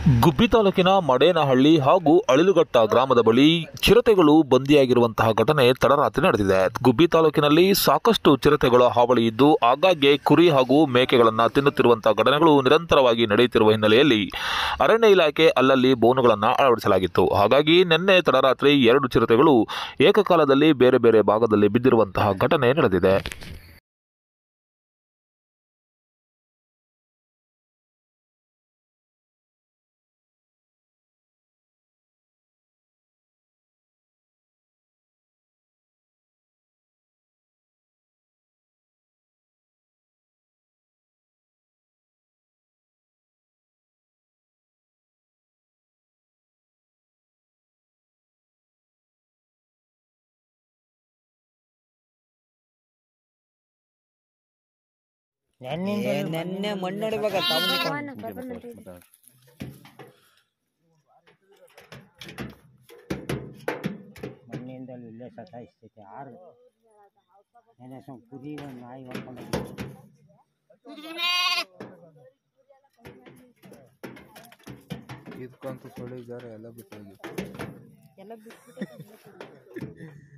ಗುಬ್ಬಿ ತಾಲೂಕಿನ ಮಡೇನಹಳ್ಳಿ ಹಾಗೂ ಅಳಿಲುಘಟ್ಟ ಗ್ರಾಮದ ಬಳಿ ಚಿರತೆಗಳು ಬಂದಿಯಾಗಿರುವಂತಹ ಘಟನೆ ತಡರಾತ್ರಿ ನಡೆದಿದೆ ಗುಬ್ಬಿ ತಾಲೂಕಿನಲ್ಲಿ ಸಾಕಷ್ಟು ಚಿರತೆಗಳ ಹಾವಳಿ ಇದ್ದು ಆಗಾಗ್ಗೆ ಕುರಿ ಹಾಗೂ ಮೇಕೆಗಳನ್ನು ತಿನ್ನುತ್ತಿರುವಂತಹ ಘಟನೆಗಳು ನಿರಂತರವಾಗಿ ನಡೆಯುತ್ತಿರುವ ಹಿನ್ನೆಲೆಯಲ್ಲಿ ಅರಣ್ಯ ಇಲಾಖೆ ಅಲ್ಲಲ್ಲಿ ಬೋನುಗಳನ್ನು ಅಳವಡಿಸಲಾಗಿತ್ತು ಹಾಗಾಗಿ ನಿನ್ನೆ ತಡರಾತ್ರಿ ಎರಡು ಚಿರತೆಗಳು ಏಕಕಾಲದಲ್ಲಿ ಬೇರೆ ಬೇರೆ ಭಾಗದಲ್ಲಿ ಬಿದ್ದಿರುವಂತಹ ಘಟನೆ ನಡೆದಿದೆ ಏ, ನೆನ್ನೆ ಮಣ್ಣು ಹೊಡಿಬೇಕ ಮಣ್ಣಿಂದಲೂ ಇಲ್ಲೇ ಸತಾಯಿಸ್ತೈತೆ ಆರು ನೆನೆ ಸ್ವಲ್ಪ ಕುರಿ ಒಂದು ನಾಯಿ ಹೊಡ್ಕೊಂಡು ಇದಕ್ಕಂತೂ ಸೊಳ್ಳೆ ಜಾರ ಎಲ್ಲ ಬಿಟ್ಟೋಗಿ ಎಲ್ಲ ಬಿಟ್ಬಿಟ್ಟು